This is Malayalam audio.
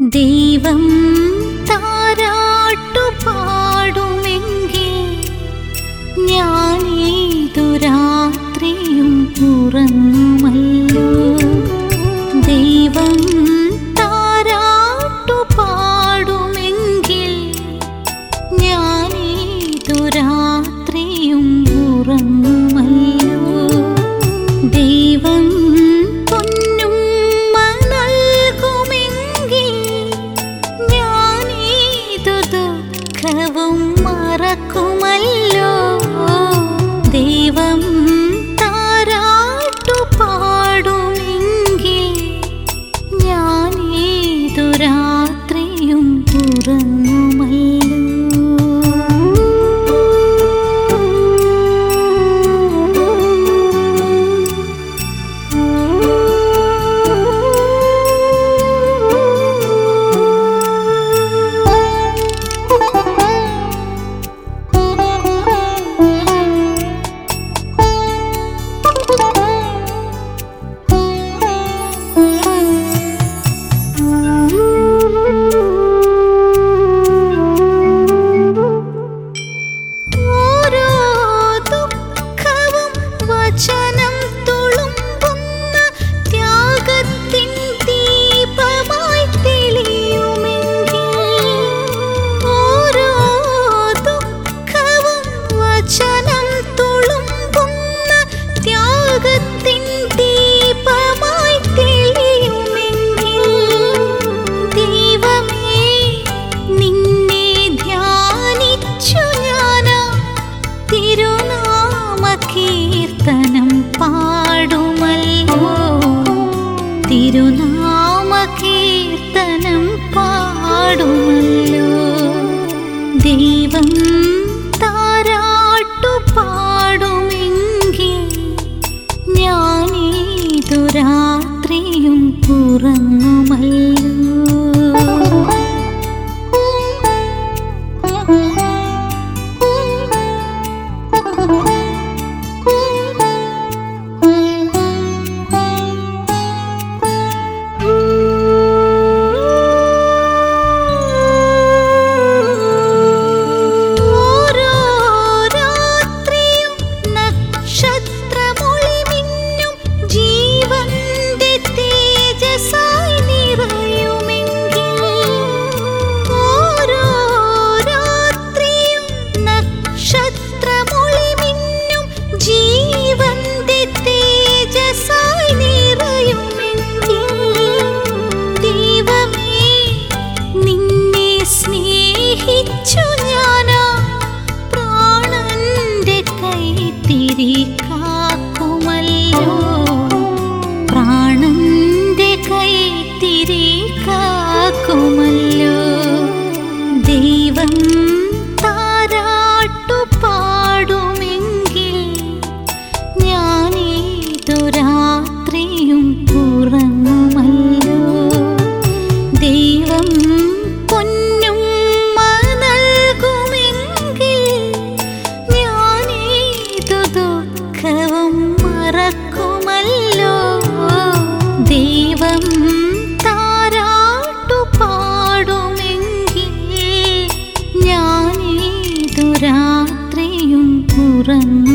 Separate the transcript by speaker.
Speaker 1: ദൈവം താരാട്ടു പാടുമെങ്കിൽ ഞാനേതു രാത്രിയും ഉറങ്ങുമല്ലോ ദൈവം താരാട്ടു പാടുമെങ്കിൽ ഞാനേതു രാത്രിയും ഉറങ്ങുമല്ലോ ദൈവം പൊന്നുമ്മ നൽകുമെങ്കിൽ ഞാനേതു ദുഃഖവും മറക്കുമല്ലോ ദൈവം താരാട്ടു പാടുമെങ്കിൽ ഞാനേതു രാത്രിയും ഉറങ്ങുമല്ലോ ഓരോ ദുഃഖവും വചനം തുളുമ്പുന്ന ത്യാഗത്തിൻ ദീപമായി തെളിയുമെങ്കിൽ ഓരോ ദുഃഖവും വചനം തുളുമ്പുന്ന ത്യാഗത്തിൻ ദീപമായി തെളിയുമെങ്കിൽ ദൈവമേ നിന്നെ ധ്യാനിച്ചു ഞാനാ തിരുനാമ കീർത്തനം പാടുമല്ലോ തിരുനാമ കീർത്തനം പാടുമല്ലോ ദൈവം താരാട്ടു പാടുമെങ്കിൽ ഞാനേതു രാത്രിയും ഓരോ രാത്രിയും നക്ഷത്രമൊളി മിന്നും ജീവന്റെ തേജസ്സായി നിറയുമെങ്കിൽ ഓരോ രാത്രിയും നക്ഷത്രമൊളി മിന്നും ജീവന്റെ തേജസ്സായി നിറയുമെങ്കിൽ ദൈവമേ നിന്നെ സ്നേഹിച്ചു ഞാനാ പ്രാണന്റെ കൈത്തിരി കാക്കുമല്ലോ പ്രാണന്റെ കൈത്തിരി കാക്കുമല്ലോ ദൈവം താരാട്ടു പാടുമെങ്കിൽ ഞാനേതു രാത്രിയും ഉറങ്ങുമല്ലോ ദൈവം പൊന്നുമ്മ നൽകുമെങ്കിൽ ഞാനേതു ദുഃഖവും മറക്കുമല്ലോ ദൈവം താരാട്ടു പാടുമെങ്കിൽ ഞാനേതു രാത്രിയും ഉറങ്ങും